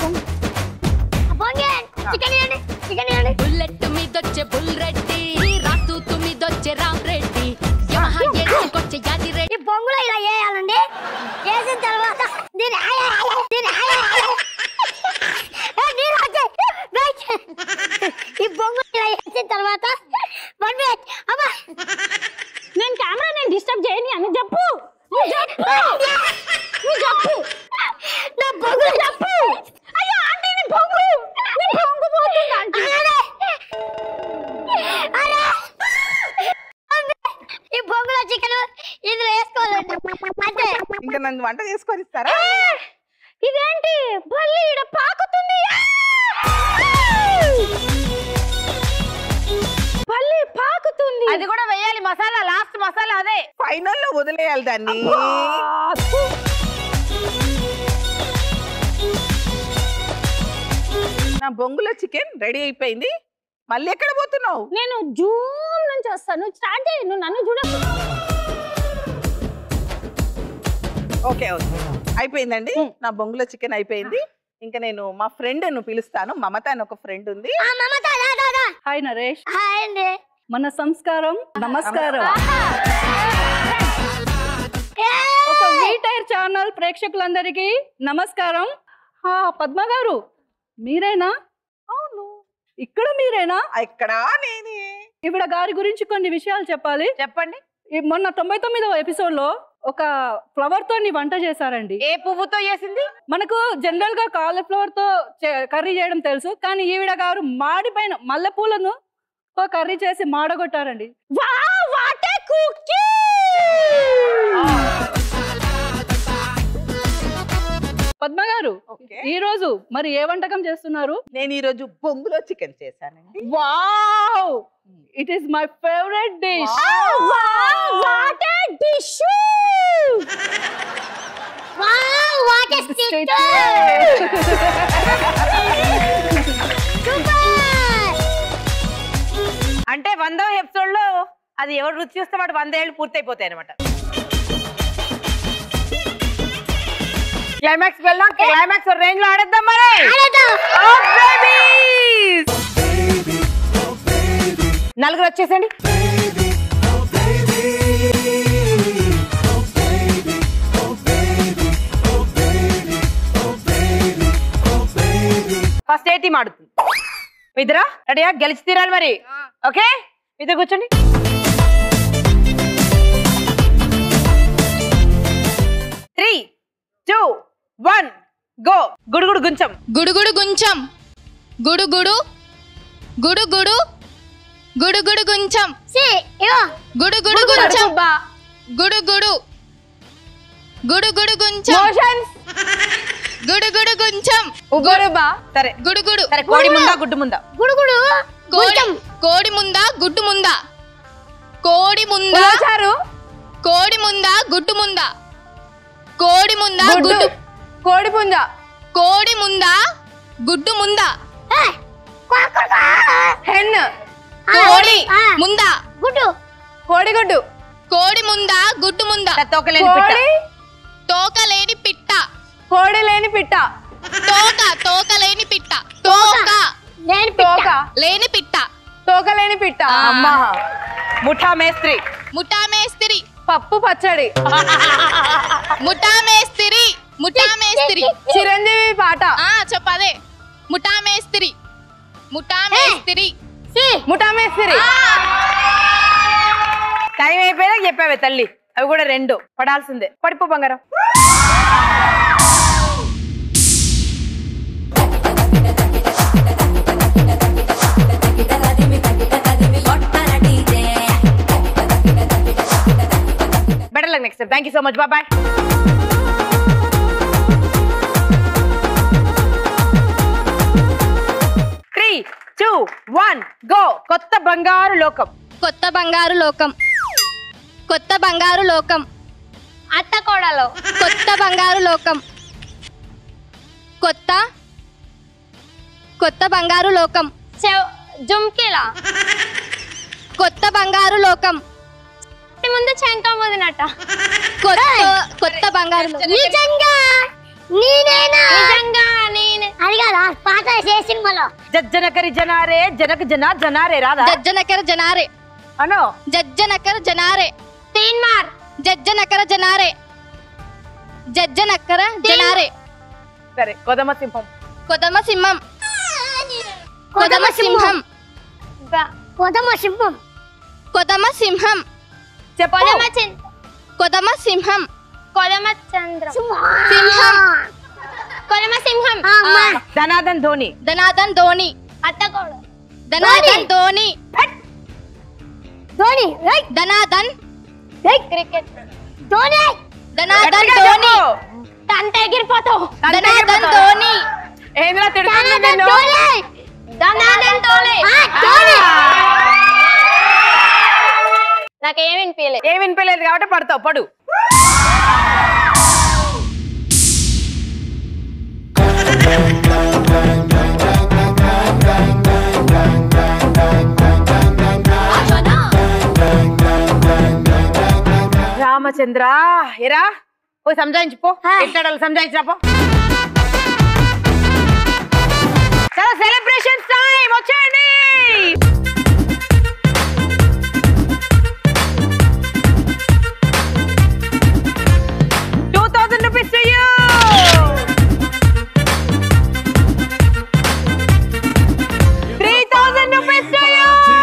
బొంగే చికెన్ ఇవ్వండి చికెన్ ఇవ్వండి బుల్లెట్ మీదొచ్చే బుల్ రెడ్డి రాతూతు మీదొచ్చే రామ్ రెడ్డి యమహా ఏసుకొచ్చే యాది రెడ్డి ఈ బొంగులో ఇలా వేయాలండి వేసిన తర్వాత దీని ఆయ, ఆయ, దీని ఆయ, ఆయ. ఏ, నీళ్ళు వచ్చాయి. వెయిట్. ఈ బొంగు ఇలా వేసిన తర్వాత వన్ మినిట్ అమ్మా నేను కెమెరా నేను డిస్టర్బ్ చేయని అని చెప్పు నువ్వు చెప్పు నువ్వు చెప్పు నా బొంగు చెప్పు అయ్యో ఆంటీ నీ బొంగు నీ బొంగు పోతుంది ఆంటీ ఈ బొంగులో చికెన్ ఇందులో వేసుకోవాలండి అంటే ఇంకా నన్ను వంట చేసుకొని ఇస్తారా ఏ, ఇదేంటి బల్లి ఈడ పాకుతుంది బల్లి పాకుతుంది అది కూడా వేయాలి మసాలా లాస్ట్ మసాలా అదే ఫైనల్ లో వదిలేయాలి దాన్ని నా బొంగులో చికెన్ రెడీ అయిపోయింది మళ్ళీ ఎక్కడ పోతున్నావు నేను జూమ్ నుంచి వస్తాను నువ్వు స్టార్ట్ చేయి నువ్వు నన్ను చూడకు ఓకే ఓకే అయిపోయిందండి నా బొంగులో చికెన్ అయిపోయింది ఇంకా నేను మా ఫ్రెండ్ ను పిలుస్తాను మమత అని ఒక ఫ్రెండ్ ఉంది ఆ మమత దా దా దా హాయ్ నరేష్ హాయ్ అండి మన సంస్కారం నమస్కారం ఏ, ఒక వీటైర్ ఛానల్ ప్రేక్షకులందరికీ నమస్కారం హా, పద్మ గారు మీరేనా అవును ఇక్కడ మీరేనా ఇక్కడ నేనే ఈవిడ గారి గురించి కొన్ని విషయాలు చెప్పాలి చెప్పండి ఈ మొన్న తొంభై తొమ్మిదవ ఎపిసోడ్ లో ఒక ఫ్లవర్ తో వంట చేశారండి ఏ పువ్వుతో చేసింది మనకు జనరల్ గా కాలీఫ్లవర్ తో చే- కర్రీ చేయడం తెలుసు కానీ ఈవిడ గారు మాడిపైన మల్లెపూలను తో కర్రీ చేసి మాడగొట్టారండి వా వాట్ ఏ కుకీ పద్మ గారు ఓకే ఈ రోజు మరి ఏ వంటకం చేస్తున్నారు నేను ఈ రోజు బొంగులో చికెన్ చేశానండి wow it is my favourite dish what a dish wow what is it super అంటే వందో ఎపిసోడ్ లో అది ఎవరు రుచి చూస్తే వాడు వంద ఏళ్ళు పూర్తయిపోతాయి అనమాట క్లైమాక్స్ వెళ్దాం క్లైమాక్స్ రేంజ్ లో ఆడేద్దాం మరి Oh, babies! నలుగురు వచ్చేసండి ఫస్ట్ ఏ టీం ఆడుతుంది మీ ఇద్దరా రెడీయా గెలిచి తీరాలి మరి ఓకే మీ ఇద్దరు కూర్చోండి త్రీ టూ వన్ గో గుడుగుడు గుంచం గుడుగుడు గుంచం గుడుగుడు గుడుగుడు గుడుగుడు గుంచం సి ఇగో గుడుగుడు గుంచం గుడుగుడు గుడుగుడు గుంచం గుడుగుడు గుంచం ఉగరుబా సరే గుడుగుడు సరే కోడి ముందా గుడ్డు ముందా గుడుగుడు కోడి కోడి ముందా గుడ్డు ముందా కోడి ముందా చారు కోడి ముందా గుడ్డు ముందా కోడి ముందా గుడ్డు గుడ్డు కోడి పుంజ కోడి ముందా గుడ్డు ముందా హెన్ కోడి ఆ. ముందా గుడ్డు కోడి గుడ్డు కోడి ముందా గుడ్డు ముందా తోకలేని పిట్ట కోడి తోక లేని పిట్ట కోడి లేని పిట్ట తోక తోక లేని పిట్ట తోక లేని తోక లేని పిట్ట తోక లేని పిట్ట అమ్మా ముఠా మేస్త్రి ముఠా మేస్తిరి పప్పు పచ్చడి ముఠా మేస్తిరి ముఠా మేస్తిరి చిరంజీవి పాట ఆ చెప్పదే ముఠా మేస్తిరి ముఠా మేస్తిరి ముఠా మేస్త్రి టైం అయిపోయినా చెప్పావే తల్లి అవి కూడా రెండు పడాల్సిందే పడిపో బంగారం better luck next thank you so much bye three two one go కొత్త బంగారు లోకం కొత్త బంగారు లోకం కొత్త బంగారు లోకం అత్త కోడలు కొత్త బంగారు లోకం కొత్త కొత్త బంగారు లోకం జుమ్కిలా కొత్త బంగారు లోకం ముందు చెంక ముదినట్ట కొత్త కొత్త బంగారు లోకం. నిజంగా నేనేనా నిజంగా నేనే అది కదా పాత ఏ సినిమాలో జజ్జనకరి జనారే జనక జన జనారే రాదా జజ్జనకర జనారే అను జజ్జనకర జనారే తీన్ మార్ జజ్జనకర జనారే జజ్జనకర జనారే సరే కొదమ సింహం కొదమ సింహం కొదమ సింహం కొదమ సింహం కొదమ సింహం చెప్పు కొదమ చింత కొదమ సింహం కొదమ చంద్రం సింహం కొదమ సింహం ధనాదన్ ధోని ధనాదన్ ధోని అత్త కోడలు ధనాదన్ ధోని ధోని రైట్ ధనాదన్ క్రికెట్ ధోని ధనాదన్ ధోని తంత ఎగిరిపోతావు ధనాదన్ ధోని ఏంద్రా తిడుతుంది ధనాదన్ నిన్ను? ధోని ధనాదన్ ధోని ధోని నాకేం వినిపించలేదు ఏం వినిపించలేదు కాబట్టి పడతావు పడు రామచంద్ర ఎరా పోయి సంజాయించు పో ఎట్టాడాలి సంజాయించరా పో చాలా సెలబ్రేషన్ టైం వచ్చేయండి టూ థౌసండ్ రూపీస్ చెయ్యు త్రీ థౌసండ్ రూపీస్ చెయ్యు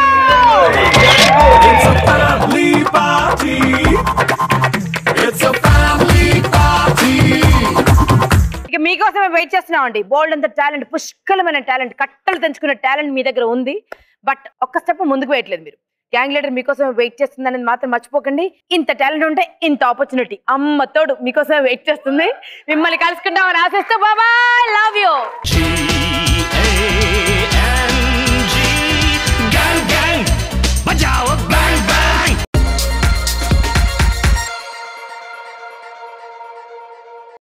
It's a family party. It's a family party. ఇక మీకోసమే వెయిట్ చేస్తున్నామండి బోల్డ్ అంత టాలెంట్ పుష్కలమైన టాలెంట్ కట్టలు తెంచుకునే టాలెంట్ మీ దగ్గర ఉంది బట్ ఒక్క స్టెప్ ముందుకు వేయట్లేదు మీరు గ్యాంగ్ లీడర్ మీకోసం వెయిట్ చేస్తుంది అనేది మాత్రం మర్చిపోకండి ఇంత టాలెంట్ ఉంటే ఇంత ఆపర్చునిటీ అమ్మ తోడు మీకోసం వెయిట్ చేస్తుంది మిమ్మల్ని కలుసుకుంటామని ఆశిస్తూ బాబాయ్ లవ్ యూ G A